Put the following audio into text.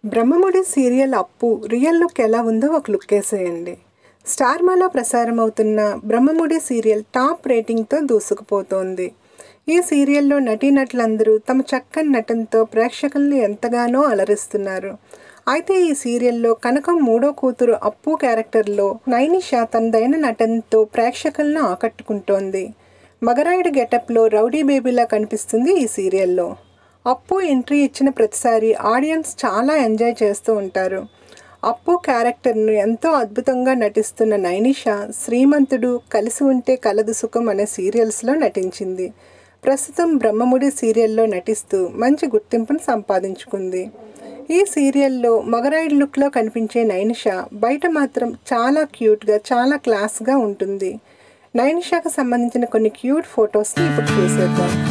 Brahmamudi serial Appu real look ఎలా ఉందో ఒక లుక్ వేసేయండి స్టార్మాలో ప్రసారం అవుతున్న బ్రహ్మముడి సీరియల్ టాప్ రేటింగ్తో దూసుకుపోతోంది ఈ సీరియల్లో నటీనటులందరూ తమ చక్కని నటనతో ప్రేక్షకుల్ని ఎంతగానో అలరిస్తున్నారు అయితే ఈ సీరియల్లో కనకం మూడో కూతురు అప్పు క్యారెక్టర్లో నైనిషా తనదైన నటనతో ప్రేక్షకులను ఆకట్టుకుంటోంది మగరాయుడు గెటప్లో రౌడీ బేబీలా కనిపిస్తుంది ఈ సీరియల్లో అప్పు ఎంట్రీ ఇచ్చిన ప్రతిసారి ఆడియన్స్ చాలా ఎంజాయ్ చేస్తూ ఉంటారు అప్పు క్యారెక్టర్ను ఎంతో అద్భుతంగా నటిస్తున్న నైనిషా శ్రీమంతుడు కలిసి ఉంటే కలదు సుఖం అనే సీరియల్స్లో నటించింది ప్రస్తుతం బ్రహ్మముడి సీరియల్లో నటిస్తూ మంచి గుర్తింపును సంపాదించుకుంది ఈ సీరియల్లో మగరాయిడ్ లుక్లో కనిపించే నైనిషా బయట మాత్రం చాలా క్యూట్గా చాలా క్లాస్గా ఉంటుంది నైనిషాకు సంబంధించిన కొన్ని క్యూట్ ఫొటోస్ని ఇప్పుడు చూసేద్దాం